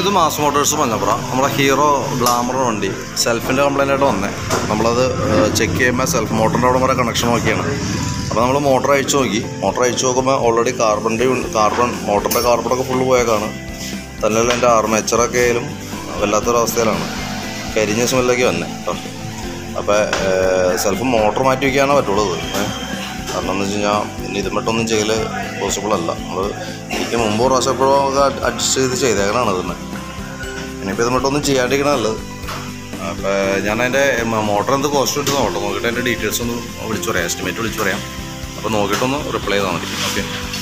ഇത് mass Motors Manjappura നമ്മുടെ hero glamour വണ്ടി സെൽഫിൻ്റെ കംപ്ലൈൻ്റ് ആയിട്ട് വന്നേ നമ്മളത് ചെക്ക് ചെയ്യുമ്പോൾ സെൽഫ് മോട്ടറിൻ്റെ അവിടെ വരെ കണക്ഷൻ നോക്കിയാണ് അപ്പോൾ നമ്മൾ മോട്ടർ അയച്ചു നോക്കി മോട്ടർ അയച്ചു നോക്കുമ്പോൾ ഓൾറെഡി കാർബണിൻ്റെ കാർബൺ മോട്ടറിൻ്റെ കാർബണൊക്കെ ഫുള്ള് പോയേക്കാണ് തന്നെയല്ല എൻ്റെ ആർമേച്ചറൊക്കെ ആയാലും വല്ലാത്തൊരവസ്ഥയിലാണ് കരിഞ്ഞ സ്മെല്ലൊക്കെ വന്നെ കേട്ടോ അപ്പോൾ സെൽഫ് മോട്ടർ മാറ്റി വയ്ക്കാനേ പറ്റുള്ളൂ ഇത് ഏ. കാരണം എന്ന് വെച്ച് കഴിഞ്ഞാൽ ഇനി ഇതുമിട്ടൊന്നും ചെയ്യൽ പോസിബിൾ അല്ല നമ്മൾ എനിക്ക് മുമ്പ് പ്രാവശ്യം എപ്പോഴോ അഡ്ജസ്റ്റ് ചെയ്ത് ചെയ്തേക്കണാണ് ഇതിന് ഇനിയിപ്പോൾ ഇതുമിട്ടൊന്നും ചെയ്യാണ്ടിരിക്കണ നല്ലത് അപ്പോൾ ഞാൻ അതിൻ്റെ മോട്ടർ എന്ത് കോസ്റ്റ് ഉണ്ട് നോക്കട്ടെ നോക്കിയിട്ട് അതിൻ്റെ ഡീറ്റെയിൽസ് ഒന്ന് വിളിച്ചു പറയാം എസ്റ്റിമേറ്റ് വിളിച്ചു പറയാം അപ്പോൾ നോക്കിയിട്ടൊന്ന് റിപ്ലൈ ചെയ്താൽ മതി ഓക്കെ